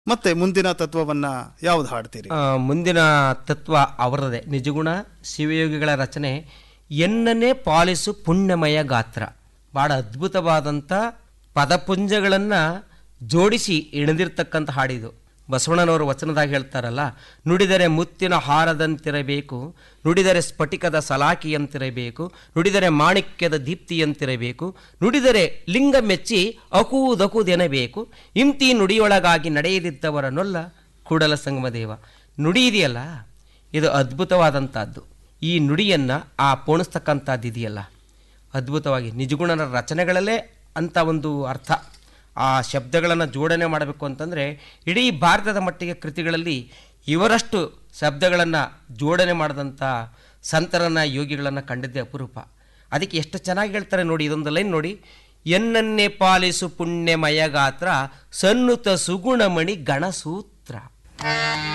ಮತ್ತೆ ಮುಂದಿನ ತತ್ವವನ್ನ ಯಾವ್ದು ಹಾಡ್ತೀರಿ ಆ, ಮುಂದಿನ ತತ್ವ ಅವರದೇ ನಿಜಗುಣ ಶಿವಯೋಗಿಗಳ ರಚನೆ ಎನ್ನನ್ನೇ ಪಾಲಿಸು ಪುಣ್ಯಮಯ ಗಾತ್ರ ಭಾಳ ಅದ್ಭುತವಾದಂಥ ಪದಪುಂಜಗಳನ್ನು ಜೋಡಿಸಿ ಎಣೆದಿರ್ತಕ್ಕಂಥ ಹಾಡಿದು ಬಸವಣ್ಣನವರು ವಚನದಾಗ ಹೇಳ್ತಾರಲ್ಲ ನುಡಿದರೆ ಮುತ್ತಿನ ಹಾರದಂತಿರಬೇಕು ನುಡಿದರೆ ಸ್ಫಟಿಕದ ಸಲಾಕಿಯಂತಿರಬೇಕು ನುಡಿದರೆ ಮಾಣಿಕ್ಯದ ದೀಪ್ತಿಯಂತಿರಬೇಕು ನುಡಿದರೆ ಲಿಂಗ ಮೆಚ್ಚಿ ಅಕೂದಕೂದೆನಬೇಕು ಇಂತಿ ನುಡಿಯೊಳಗಾಗಿ ನಡೆಯದಿದ್ದವರನ್ನೊಲ್ಲ ಕೂಡಲ ಸಂಗಮದೇವ ನುಡಿ ಇದೆಯಲ್ಲ ಇದು ಅದ್ಭುತವಾದಂಥದ್ದು ಈ ನುಡಿಯನ್ನು ಆ ಪೋಣಿಸ್ತಕ್ಕಂಥದ್ದು ಇದೆಯಲ್ಲ ಅದ್ಭುತವಾಗಿ ನಿಜಗುಣನ ರಚನೆಗಳಲ್ಲೇ ಅಂಥ ಒಂದು ಅರ್ಥ ಆ ಶಬ್ದಗಳನ್ನು ಜೋಡಣೆ ಮಾಡಬೇಕು ಅಂತಂದರೆ ಇಡೀ ಭಾರತದ ಮಟ್ಟಿಗೆ ಕೃತಿಗಳಲ್ಲಿ ಇವರಷ್ಟು ಶಬ್ದಗಳನ್ನು ಜೋಡಣೆ ಮಾಡಿದಂಥ ಸಂತರನ್ನ ಯೋಗಿಗಳನ್ನು ಕಂಡಿದ್ದೇ ಅಪರೂಪ ಅದಕ್ಕೆ ಎಷ್ಟು ಚೆನ್ನಾಗಿ ಹೇಳ್ತಾರೆ ನೋಡಿ ಇದೊಂದು ಲೈನ್ ನೋಡಿ ಎನ್ನನ್ನೇ ಪಾಲಿಸು ಪುಣ್ಯಮಯ ಗಾತ್ರ ಸನ್ನುತ ಸುಗುಣಮಣಿ ಗಣಸೂತ್ರ